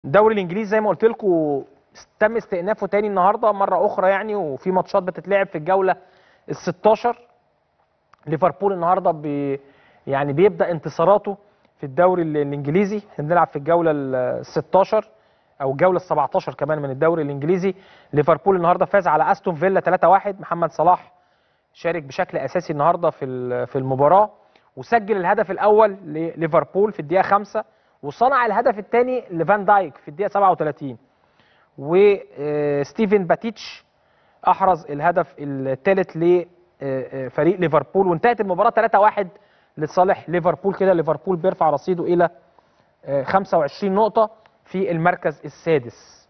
الدوري الانجليزي زي ما قلت لكم تم استئنافه تاني النهارده مره اخرى يعني وفي ماتشات بتتلعب في الجوله ال 16 ليفربول النهارده بي يعني بيبدا انتصاراته في الدوري ال- الانجليزي احنا بنلعب في الجوله ال 16 او الجوله ال 17 كمان من الدوري الانجليزي ليفربول النهارده فاز على استون فيلا 3-1 محمد صلاح شارك بشكل اساسي النهارده في ال- في المباراه وسجل الهدف الاول لليفربول في الدقيقه 5 وصنع الهدف الثاني لفان دايك في الدقيقه 37 وستيفن باتيتش احرز الهدف الثالث لفريق ليفربول وانتهت المباراه 3-1 لصالح ليفربول كده ليفربول بيرفع رصيده الى آه، 25 نقطه في المركز السادس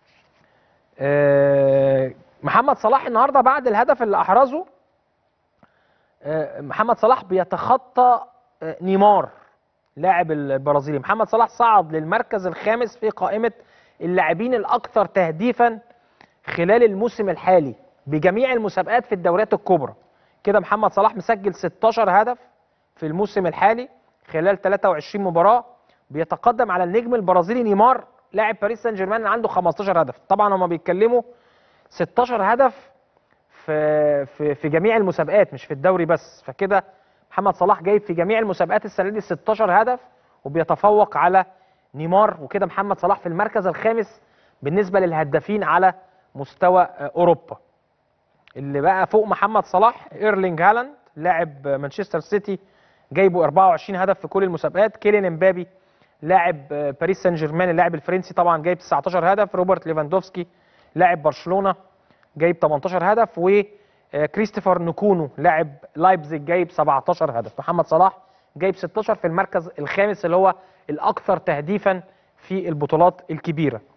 آه، محمد صلاح النهارده بعد الهدف اللي احرزه آه، محمد صلاح بيتخطى آه، نيمار لاعب البرازيلي محمد صلاح صعد للمركز الخامس في قائمة اللاعبين الأكثر تهديفا خلال الموسم الحالي بجميع المسابقات في الدوريات الكبرى كده محمد صلاح مسجل 16 هدف في الموسم الحالي خلال 23 مباراة بيتقدم على النجم البرازيلي نيمار لاعب باريس سان جيرمان اللي عنده 15 هدف طبعا هما بيتكلموا 16 هدف في في في جميع المسابقات مش في الدوري بس فكده محمد صلاح جايب في جميع المسابقات السنه دي 16 هدف وبيتفوق على نيمار وكده محمد صلاح في المركز الخامس بالنسبه للهدافين على مستوى آه، اوروبا اللي بقى فوق محمد صلاح ايرلينج هالاند لاعب آه، مانشستر سيتي جايبه 24 هدف في كل المسابقات كيليان امبابي لاعب آه، باريس سان جيرمان اللاعب الفرنسي طبعا جايب 19 هدف روبرت ليفاندوفسكي لاعب برشلونه جايب 18 هدف وكريستوفر نكونو لاعب لايبزيج جايب 17 هدف محمد صلاح جايب 16 في المركز الخامس اللي هو الاكثر تهديفا في البطولات الكبيره